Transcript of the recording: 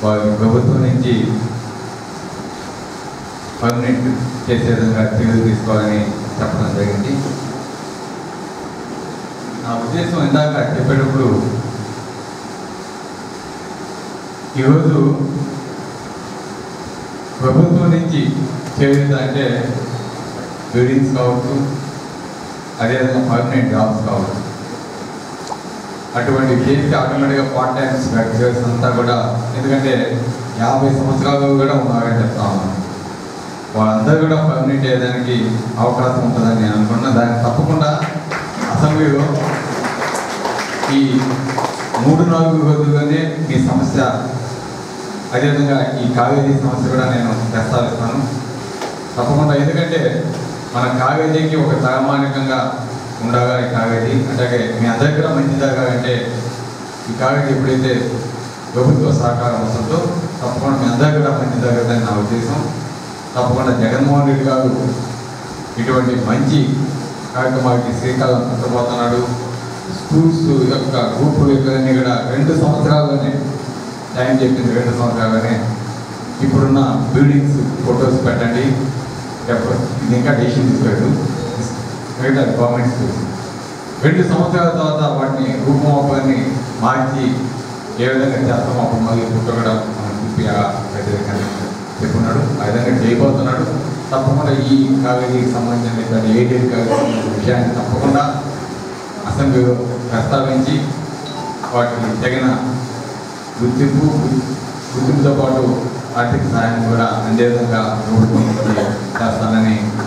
వారి ప్రభుత్వం నుంచి పర్మనెంట్ చేసే విధంగా చర్యలు తీసుకోవాలని చెప్పడం జరిగింది నా ఉద్దేశం ఇందాక చెప్పేటప్పుడు ఈరోజు ప్రభుత్వం నుంచి చేయుత అంటే బిల్డింగ్స్ కావచ్చు అదేవిధంగా పర్మనెంట్ జాబ్స్ కావచ్చు అటువంటి చేసి ఆటోమేటిక్గా పార్ట్ టైం స్ట్రక్చర్స్ అంతా కూడా ఎందుకంటే యాభై సంవత్సరాలు కూడా ఉన్నారని చెప్తా ఉన్నాను వాళ్ళందరూ కూడా పర్మనెంట్ అయ్యేదానికి అవకాశం ఉంటుందని నేను అనుకున్నా దాన్ని తప్పకుండా అసెంబ్లీలో ఈ మూడు నాలుగు రోజుల్లోనే మీ సమస్య అదేవిధంగా ఈ కావేజీ సమస్య కూడా నేను ప్రస్తావిస్తాను తప్పకుండా ఎందుకంటే మన కావేజీకి ఒక తలమానికంగా ఉండాలి ఈ కావేజీ అంటే మీ అందరి కూడా మంచి జరగాలంటే ఈ కావేజీ ఎప్పుడైతే ప్రభుత్వ సహకారం వస్తుందో తప్పకుండా మీ అందరి కూడా మంచి జరగదని నా ఉద్దేశం తప్పకుండా జగన్మోహన్ రెడ్డి గారు ఇటువంటి మంచి కార్యక్రమాలకి శ్రీకారం చుట్టబోతున్నాడు స్కూల్స్ యొక్క గ్రూప్ యొక్క కూడా రెండు సంవత్సరాల్లోనే టైం చెప్పింది రెండు సంవత్సరాలనే ఇప్పుడున్న బిల్డింగ్స్ ఫొటోస్ పెట్టండి ఎప్పుడు ఇది ఇంకా డెసిషన్ తీసుకోలేదు మిగతా గవర్నమెంట్ స్కూల్స్ రెండు సంవత్సరాల తర్వాత వాటిని రూపమాపాన్ని మార్చి ఏ విధంగా చేస్తామో అప్పుడు మళ్ళీ పుట్టగడం మనం తిప్పిగా చెప్పున్నాడు ఆ విధంగా చేయబోతున్నాడు తప్పకుండా ఈ కావేరీకి సంబంధించిన ఏడేది కావేరీ విషయాన్ని తప్పకుండా అసెంబ్లీలో ప్రస్తావించి వాటికి తగిన గుర్తింపు గుర్తింపుతో పాటు ఆర్థిక సహాయం కూడా అందే విధంగా ప్రభుత్వం చేస్తానని